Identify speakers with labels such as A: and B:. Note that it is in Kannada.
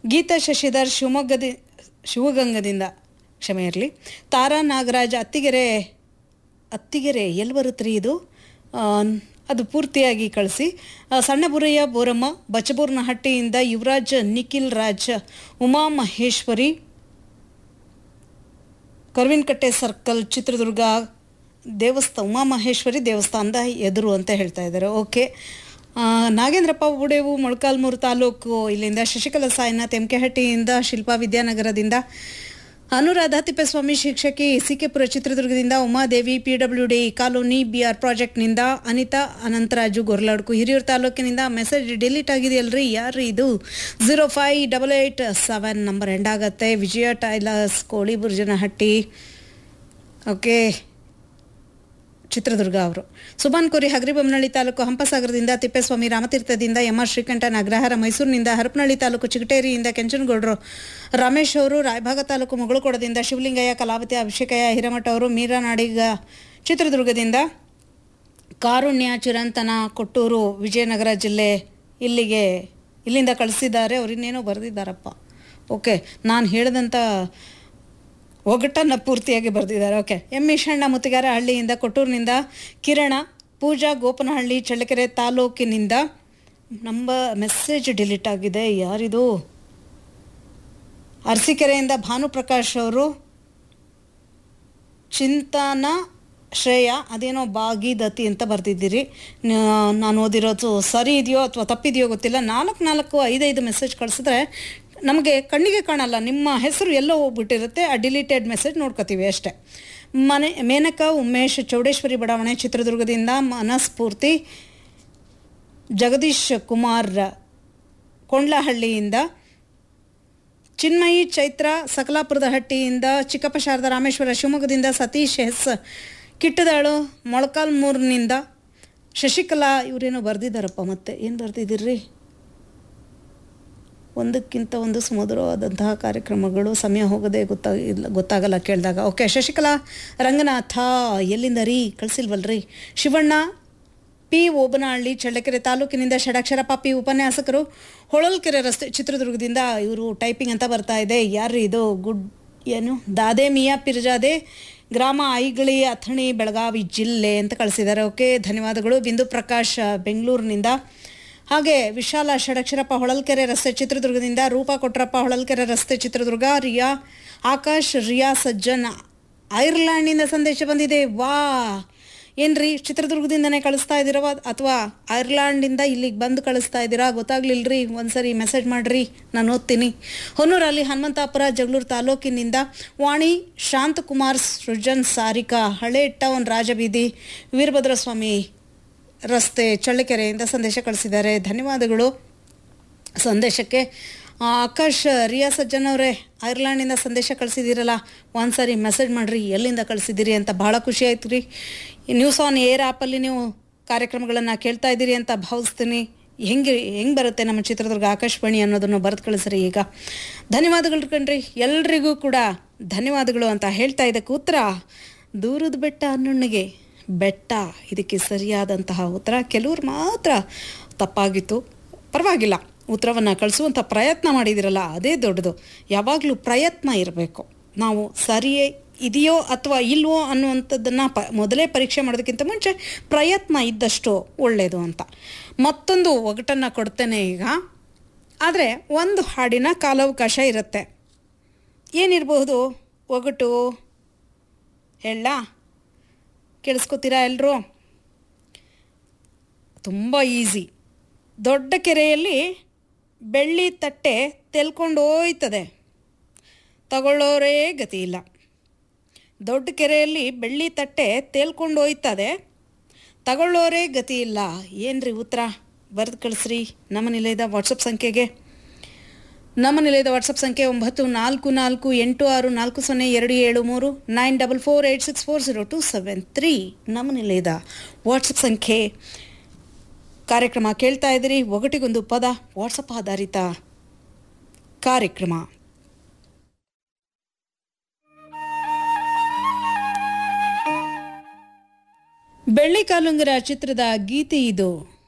A: ಗೀತಾ ಶಶಿಧರ್ ಶಿವಮೊಗ್ಗದಿ ಶಿವಗಂಗದಿಂದ ಕ್ಷಮೆ ಇರಲಿ ತಾರಾ ನಾಗರಾಜ್ ಅತ್ತಿಗೆರೆ ಅತ್ತಿಗೆರೆ ಎಲ್ಲಿ ಬರುತ್ತ್ರಿ ಇದು ಆ, ಅದು ಪೂರ್ತಿಯಾಗಿ ಕಳಿಸಿ ಆ, ಸಣ್ಣ ಬುರಯ್ಯ ಬೋರಮ್ಮ ಬಚಬೂರ್ನಹಟ್ಟಿಯಿಂದ ಯುವರಾಜ್ ನಿಖಿಲ್ ರಾಜ್ ಉಮಾ ಮಹೇಶ್ವರಿ ಕರ್ವಿನಕಟ್ಟೆ ಸರ್ಕಲ್ ಚಿತ್ರದುರ್ಗ ದೇವಸ್ಥಾನ ಉಮಾಮಹೇಶ್ವರಿ ದೇವಸ್ಥಾನದ ಎದುರು ಅಂತ ಹೇಳ್ತಾ ಇದ್ದಾರೆ ಓಕೆ ಆ, ನಾಗೇಂದ್ರಪ್ಪ ಉಡೇವು ಮೊಳಕಾಲ್ಮೂರು ತಾಲೂಕು ಇಲ್ಲಿಂದ ಶಶಿಕಲಾ ಸಾಯಿನಾಥ್ ಎಮ್ಕೆಹಟ್ಟಿಯಿಂದ ಶಿಲ್ಪಾ ವಿದ್ಯಾನಗರದಿಂದ ಅನುರಾಧ ತಿಪ್ಪೇಸ್ವಾಮಿ ಶಿಕ್ಷಕಿ ಸಿಕೆಪುರ ಚಿತ್ರದುರ್ಗದಿಂದ Umadevi P W D colony B R ಪ್ರಾಜೆಕ್ಟ್ನಿಂದ ಅನಿತಾ ಅನಂತರಾಜು ಗೊರ್ಲಾಡ್ಕು ಹಿರಿಯೂರು ತಾಲೂಕಿನಿಂದ ಮೆಸೇಜ್ ಡಿಲೀಟ್ ಆಗಿದೆಯಲ್ರಿ ಯಾರು ಇದು zero five double eight seven number end ಆಗುತ್ತೆ ವಿಜಯ ಟೈಲರ್ಸ್ ಕೋಳಿ ಬುರ್ಜನಹಟ್ಟಿ ಓಕೆ ಚಿತ್ರದುರ್ಗ ಅವರು ಸುಬಾನ್ ಕೋರಿ ಹಗರಿಬೊಮ್ಮನಹಳ್ಳಿ ತಾಲೂಕು ಹಂಪಸಾಗರದಿಂದ ತಿಪ್ಪೇಸ್ವಾಮಿ ರಾಮತೀರ್ಥದಿಂದ ಎಂ ಆರ್ ಶ್ರೀಕಂಠನ್ ಅಗ್ರಹಾರ ಮೈಸೂರಿನಿಂದ ಹರಪನಹಳ್ಳಿ ತಾಲೂಕು ಚಿಗಟೇರಿಯಿಂದ ಕೆಂಚನಗೌಡರು ರಮೇಶ್ ಅವರು ರಾಯಭಾಗ ತಾಲೂಕು ಮುಗಳಕೋಡದಿಂದ ಶಿವಲಿಂಗಯ್ಯ ಕಲಾವತಿ ಅಭಿಷೇಕಯ್ಯ ಹಿರೇಮಠ ಅವರು ಮೀರಾನಾಡಿಗ ಚಿತ್ರದುರ್ಗದಿಂದ ಕಾರುಣ್ಯ ಚಿರಂತನ ಕೊಟ್ಟೂರು ವಿಜಯನಗರ ಜಿಲ್ಲೆ ಇಲ್ಲಿಗೆ ಇಲ್ಲಿಂದ ಕಳಿಸಿದ್ದಾರೆ ಅವ್ರು ಇನ್ನೇನೋ ಬರೆದಿದ್ದಾರಪ್ಪ ಓಕೆ ನಾನು ಹೇಳಿದಂಥ ಒಗಟನ್ನು ಪೂರ್ತಿಯಾಗಿ ಬರೆದಿದ್ದಾರೆ ಓಕೆ ಎಂ ಈಶಣ್ಣ ಮುತ್ತಿಗಾರ ಹಳ್ಳಿಯಿಂದ ಕೊಟ್ಟೂರಿನಿಂದ ಕಿರಣ ಪೂಜಾ ಗೋಪನಹಳ್ಳಿ ಚಳ್ಳಕೆರೆ ತಾಲೂಕಿನಿಂದ ನಮ್ಮ ಮೆಸೇಜ್ ಡಿಲೀಟ್ ಆಗಿದೆ ಯಾರಿದು ಅರಸೀಕೆರೆಯಿಂದ ಭಾನುಪ್ರಕಾಶ್ ಅವರು ಚಿಂತನ ಶ್ರೇಯ ಅದೇನೋ ಬಾಗಿದತಿ ಅಂತ ಬರೆದಿದ್ದೀರಿ ನ- ನಾನು ಓದಿರೋದು ಸರಿ ಇದೆಯೋ ಅಥವಾ ತಪ್ಪಿದೆಯೋ ಗೊತ್ತಿಲ್ಲ ನಾಲ್ಕು ನಾಲ್ಕು ಐದೈದು ಮೆಸೇಜ್ ಕಳಿಸಿದ್ರೆ ನಮಗೆ ಕಣ್ಣಿಗೆ ಕಾಣಲ್ಲ ನಿಮ್ಮ ಹೆಸರು ಎಲ್ಲೋ ಹೋಗ್ಬಿಟ್ಟಿರುತ್ತೆ ಆ ಡಿಲೀಟೆಡ್ ಮೆಸೇಜ್ ನೋಡ್ಕೋತೀವಿ ಅಷ್ಟೇ ಮನೆ ಮೇನಕಾ ಉಮೇಶ್ ಚೌಡೇಶ್ವರಿ ಬಡಾವಣೆ ಚಿತ್ರದುರ್ಗದಿಂದ ಮನಸ್ಫೂರ್ತಿ ಜಗದೀಶ್ ಕುಮಾರ್ ಕೊಂಡ್ಲಹಳ್ಳಿಯಿಂದ ಚಿನ್ಮಯಿ ಚೈತ್ರ ಸಕಲಾಪುರದ ಹಟ್ಟಿಯಿಂದ ಚಿಕ್ಕಪ್ಪ ಶಾರದಾ ರಾಮೇಶ್ವರ ಶಿವಮೊಗ್ಗದಿಂದ ಸತೀಶ್ ಎಸ್ ಕಿಟ್ಟದಾಳು ಮೊಳಕಾಲ್ಮೂರಿನಿಂದ ಶಶಿಕಲಾ ಇವರೇನೋ ಬರೆದಿದ್ದಾರಪ್ಪ ಮತ್ತೆ ಏನು ಬರೆದಿದ್ದೀರ್ರಿ ಒಂದಕ್ಕಿಂತ ಒಂದು ಸುಮಧುರವಾದಂತಹ ಕಾರ್ಯಕ್ರಮಗಳು ಸಮಯ ಹೋಗದೆ ಗೊತ್ತಾಗಿಲ್ಲ ಗೊತ್ತಾಗಲ್ಲ ಕೇಳಿದಾಗ ಓಕೆ ಶಶಿಕಲಾ ರಂಗನಾಥ ಎಲ್ಲಿಂದ ರೀ ಕಳಿಸಿಲ್ವಲ್ರಿ ಶಿವಣ್ಣ ಪಿ ಓಬನಹಳ್ಳಿ ಚಳ್ಳಕೆರೆ ತಾಲೂಕಿನಿಂದ ಷಡಕ್ಷರಪ್ಪ ಪಿ ಉಪನ್ಯಾಸಕರು ಹೊಳಲ್ಕೆರೆ ರಸ್ತೆ ಚಿತ್ರದುರ್ಗದಿಂದ ಇವರು ಟೈಪಿಂಗ್ ಅಂತ ಬರ್ತಾ ಇದೆ ಯಾರ್ರಿ ಇದು ಗುಡ್ ಏನು ದಾದೆ ಮಿಯಾ ಪಿರ್ಜಾದೆ ಗ್ರಾಮ ಐಗಳಿ ಅಥಣಿ ಬೆಳಗಾವಿ ಜಿಲ್ಲೆ ಅಂತ ಕಳಿಸಿದ್ದಾರೆ ಓಕೆ ಧನ್ಯವಾದಗಳು ಬಿಂದು ಪ್ರಕಾಶ್ ಬೆಂಗಳೂರಿನಿಂದ ಹಾಗೆ ವಿಶಾಲ ಷಡಕ್ಷರಪ್ಪ ಹೊಳಲ್ಕೆರೆ ರಸ್ತೆ ಚಿತ್ರದುರ್ಗದಿಂದ ರೂಪಾ ಕೊಟ್ರಪ್ಪ ಹೊಳಲ್ಕೆರೆ ರಸ್ತೆ ಚಿತ್ರದುರ್ಗ ರಿಯಾ ಆಕಾಶ್ ರಿಯಾ ಸಜ್ಜನ್ ಐರ್ಲ್ಯಾಂಡ್ನಿಂದ ಸಂದೇಶ ಬಂದಿದೆ ವಾ ಏನ್ರಿ ಚಿತ್ರದುರ್ಗದಿಂದನೇ ಕಳಿಸ್ತಾ ಇದ್ದೀರವ ಅಥವಾ ಐರ್ಲ್ಯಾಂಡಿಂದ ಇಲ್ಲಿಗೆ ಬಂದು ಕಳಿಸ್ತಾ ಇದ್ದೀರಾ ಗೊತ್ತಾಗ್ಲಿಲ್ರಿ ಒಂದ್ಸರಿ ಮೆಸೇಜ್ ಮಾಡ್ರಿ ನಾನು ಓದ್ತೀನಿ ಹೊನ್ನೂರಲ್ಲಿ ಹನುಮಂತಾಪುರ ಜಗಳೂರು ತಾಲೂಕಿನಿಂದ ವಾಣಿ ಶಾಂತಕುಮಾರ್ ಸೃಜನ್ ಸಾರಿಕಾ ಹಳೆ ಟೌನ್ ರಾಜಬೀದಿ ವೀರಭದ್ರಸ್ವಾಮಿ ರಸ್ತೆ ಚಳ್ಳಕೆರೆಯಿಂದ ಸಂದೇಶ ಕಳಿಸಿದ್ದಾರೆ ಧನ್ಯವಾದಗಳು ಸಂದೇಶಕ್ಕೆ ಆ, ಆಕಾಶ್ ರಿಯಾ ಸಜ್ಜನ್ ಅವರೇ ಐರ್ಲ್ಯಾಂಡಿಂದ ಸಂದೇಶ ಕಳಿಸಿದ್ದೀರಲ್ಲ ಒಂದ್ಸರಿ ಮೆಸೇಜ್ ಮಾಡಿರಿ ಎಲ್ಲಿಂದ ಕಳಿಸಿದ್ದೀರಿ ಅಂತ ಭಾಳ ಖುಷಿ ಆಯ್ತು ರೀ ನ್ಯೂಸ್ ಆನ್ ಏರ್ ಆ್ಯಪಲ್ಲಿ ನೀವು ಕಾರ್ಯಕ್ರಮಗಳನ್ನು ಕೇಳ್ತಾ ಇದ್ದೀರಿ ಅಂತ ಭಾವಿಸ್ತೀನಿ ಹೆಂಗೆ ಹೆಂಗೆ ಬರುತ್ತೆ ನಮ್ಮ ಚಿತ್ರದುರ್ಗ ಆಕಾಶವಾಣಿ ಅನ್ನೋದನ್ನು ಬರೆದು ಕಳಿಸ್ರಿ ಈಗ ಧನ್ಯವಾದಗಳು ಕಣ್ರಿ ಎಲ್ರಿಗೂ ಕೂಡ ಧನ್ಯವಾದಗಳು ಅಂತ ಹೇಳ್ತಾ ಇದಕ್ಕೆ ಉತ್ತರ ದೂರದ ಬೆಟ್ಟ ಅನ್ನುಣ್ಣಿಗೆ ಬೆಟ್ಟ ಇದಕ್ಕೆ ಸರಿಯಾದಂತಹ ಉತ್ತರ ಕೆಲವ್ರು ಮಾತ್ರ ತಪ್ಪಾಗಿತ್ತು ಪರವಾಗಿಲ್ಲ ಉತ್ತರವನ್ನು ಕಳಿಸುವಂಥ ಪ್ರಯತ್ನ ಮಾಡಿದಿರಲ್ಲ ಅದೇ ದೊಡ್ಡದು ಯಾವಾಗಲೂ ಪ್ರಯತ್ನ ಇರಬೇಕು ನಾವು ಸರಿಯೇ ಇದೆಯೋ ಅಥವಾ ಇಲ್ವೋ ಅನ್ನುವಂಥದ್ದನ್ನು ಪ ಮೊದಲೇ ಪರೀಕ್ಷೆ ಮಾಡೋದಕ್ಕಿಂತ ಮುಂಚೆ ಪ್ರಯತ್ನ ಇದ್ದಷ್ಟು ಒಳ್ಳೆಯದು ಅಂತ ಮತ್ತೊಂದು ಒಗಟನ್ನು ಕೊಡ್ತೇನೆ ಈಗ ಆದರೆ ಒಂದು ಹಾಡಿನ ಕಾಲಾವಕಾಶ ಇರುತ್ತೆ ಏನಿರಬಹುದು ಒಗಟು ಹೇಳ ಕೇಳಿಸ್ಕೊತೀರಾ ಎಲ್ಲರೂ ತುಂಬ ಈಸಿ ದೊಡ್ಡ ಕೆರೆಯಲ್ಲಿ ಬೆಳ್ಳಿ ತಟ್ಟೆ ತೆಲ್ಕೊಂಡು ಹೋಯ್ತದೆ ತಗೊಳ್ಳೋರೇ ಗತಿ ಇಲ್ಲ ದೊಡ್ಡ ಕೆರೆಯಲ್ಲಿ ಬೆಳ್ಳಿ ತಟ್ಟೆ ತೇಲ್ಕೊಂಡು ಹೋಯ್ತದೆ ತಗೊಳ್ಳೋರೇ ಗತಿ ಇಲ್ಲ ಏನ್ರಿ ಉತ್ತರ ಬರೆದು ಕಳಿಸ್ರಿ ನಮ್ಮ ನಿಲಯದ ವಾಟ್ಸಪ್ ಸಂಖ್ಯೆಗೆ ನಮ್ಮ ನಿಲಯದ ವಾಟ್ಸಪ್ ಸಂಖ್ಯೆ ಒಂಬತ್ತು ನಾಲ್ಕು ನಾಲ್ಕು ಎಂಟು ಆರು ನಾಲ್ಕು ಸೊನ್ನೆ ಎರಡು ಏಳು ಮೂರು nine double four eight six four zero two seven three ನಮ್ಮ ನಿಲಯದ ವಾಟ್ಸಪ್ ಸಂಖ್ಯೆ ಕಾರ್ಯಕ್ರಮ ಕೇಳ್ತಾ ಇದ್ದೀರಿ ಒಗಟಿಗೊಂದು ಪದ ವಾಟ್ಸಪ್ ಆಧಾರಿತ ಕಾರ್ಯಕ್ರಮ ಬೆಳ್ಳಿ ಕಾಲುಂಗರ ಚಿತ್ರದ ಗೀತೆ ಇದು